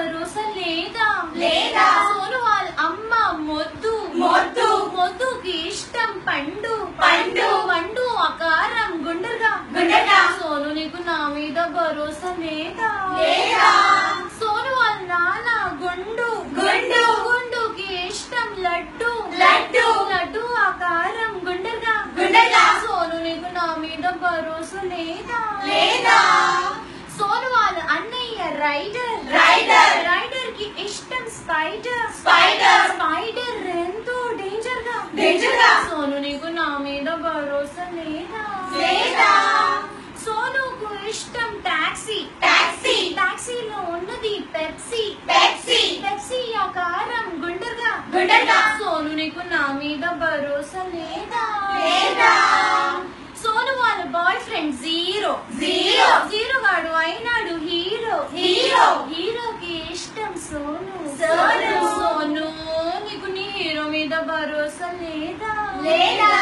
భరోసా లేదా లేదా. సోను వాళ్ళ అమ్మ మొద్దు మొద్దు. మొద్దుకి ఇష్టం పండు పండు. పండు ఆకారం గుండెగా గుండ్రగా. సోను నీకు నా మీద భరోసా లేదా లేదా. సోను వాళ్ళ నాన్న గుండు గుండు. గుండుకి ఇష్టం లడ్డు లడ్డు. లడ్డు ఆకారం గుండెగా గుండ్రగా. సోను నీకు నా మీద భరోసా లేదా లేదా. సోను వాళ్ళ అన్నయ్య రైడర్ రైడర్. రైడర్ కి ఇష్టం స్పైడర్ స్పైడర్. స్పైడర్ ఎంతో డేంజర్ గా డేంజర్ గా. సోను నీకు నా మీద భరోసా లేదా లేదా. సోనుకు ఇష్టం టాక్సీ టాక్సీ. టాక్సీలో ఉన్నది పెప్సీ పెప్సీ. పెప్సీ ఆకారం గుండెగా గుండ్రగా. సోను నీకు నా మీద భరోసా లేదా లేదా. సోను వాళ్ళ boyfriend zero zero. Zero గాడు అయినాడు హీరో హీరో. హీరోకి ఇష్టం సోను సోను. సోను నీకు నీ హీరో మీద భరోసా లేదా లేదా.